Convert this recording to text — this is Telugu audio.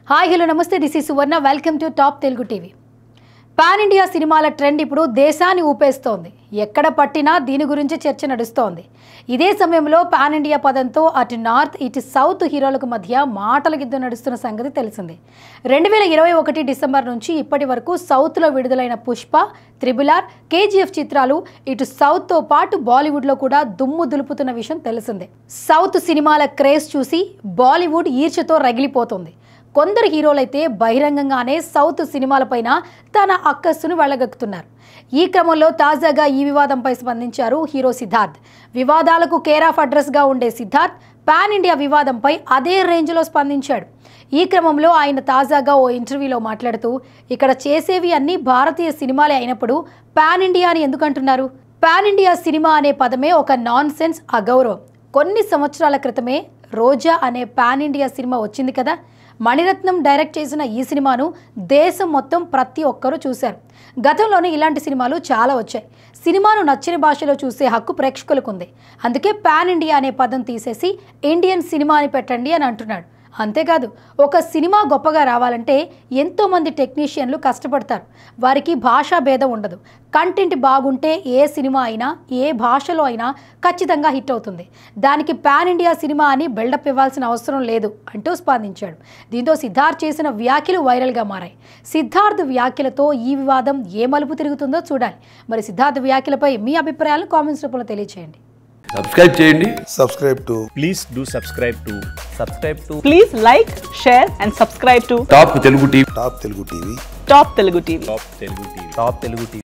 హాయ్ హలో నమస్తే this is Suvarna welcome to top Telugu TV pan India సినిమాల ట్రెండ్ ఇప్పుడు దేశాన్ని ఊపేస్తోంది ఎక్కడ పట్టినా దీని గురించి చర్చ నడుస్తోంది ఇదే సమయంలో పాన్ ఇండియా పదంతో అటు నార్త్ ఇటు సౌత్ హీరోలకు మధ్య మాటల గిద్ద నడుస్తున్న సంగతి తెలిసిందే రెండు వేల ఇరవై ఒకటి డిసెంబర్ నుంచి ఇప్పటి వరకు సౌత్లో విడుదలైన పుష్ప త్రిబులార్ కేజీఎఫ్ చిత్రాలు ఇటు సౌత్తో పాటు బాలీవుడ్లో కూడా దుమ్ము దులుపుతున్న విషయం తెలిసిందే సౌత్ సినిమాల క్రేజ్ చూసి బాలీవుడ్ ఈర్ష్యతో రగిలిపోతుంది కొందరు హీరోలైతే బహిరంగంగానే సౌత్ సినిమాలపైన తన అక్కస్సును వెళ్ళగక్కుతున్నారు ఈ క్రమంలో తాజాగా ఈ వివాదంపై స్పందించారు హీరో సిద్ధార్థ్ వివాదాలకు కేర్ ఆఫ్ అడ్రస్గా ఉండే సిద్ధార్థ్ పాన్ ఇండియా వివాదంపై అదే రేంజ్లో స్పందించాడు ఈ క్రమంలో ఆయన తాజాగా ఓ ఇంటర్వ్యూలో మాట్లాడుతూ ఇక్కడ చేసేవి అన్ని భారతీయ సినిమాలే అయినప్పుడు పాన్ ఇండియా అని ఎందుకు అంటున్నారు పాన్ ఇండియా సినిమా అనే పదమే ఒక నాన్ సెన్స్ అగౌరవం కొన్ని సంవత్సరాల క్రితమే రోజా అనే పాన్ ఇండియా సినిమా వచ్చింది కదా మణిరత్నం డైరెక్ట్ చేసిన ఈ సినిమాను దేశం మొత్తం ప్రతి ఒక్కరూ చూశారు గతంలోనే ఇలాంటి సినిమాలు చాలా వచ్చాయి సినిమాను నచ్చిన భాషలో చూసే హక్కు ప్రేక్షకులకు ఉంది అందుకే పాన్ ఇండియా అనే పదం తీసేసి ఇండియన్ సినిమా అని పెట్టండి అని అంటున్నాడు అంతేకాదు ఒక సినిమా గొప్పగా రావాలంటే ఎంతోమంది టెక్నీషియన్లు కష్టపడతారు వారికి భాషా భేదం ఉండదు కంటెంట్ బాగుంటే ఏ సినిమా అయినా ఏ భాషలో అయినా ఖచ్చితంగా హిట్ అవుతుంది దానికి పాన్ ఇండియా సినిమా అని బిల్డప్ ఇవ్వాల్సిన అవసరం లేదు అంటూ స్పందించాడు దీంతో సిద్ధార్థ్ చేసిన వ్యాఖ్యలు వైరల్గా మారాయి సిద్ధార్థ్ వ్యాఖ్యలతో ఈ వివాదం ఏ మలుపు తిరుగుతుందో చూడాలి మరి సిద్ధార్థ్ వ్యాఖ్యలపై మీ అభిప్రాయాలను కామెంట్స్ రూపంలో తెలియచేయండి సబ్స్క్రైబ్ చేయండి subscribe to please do subscribe to subscribe to Please like, share, and subscribe to top Telugu TV Top Telugu TV. Top Telugu TV. top telugu tv top telugu tv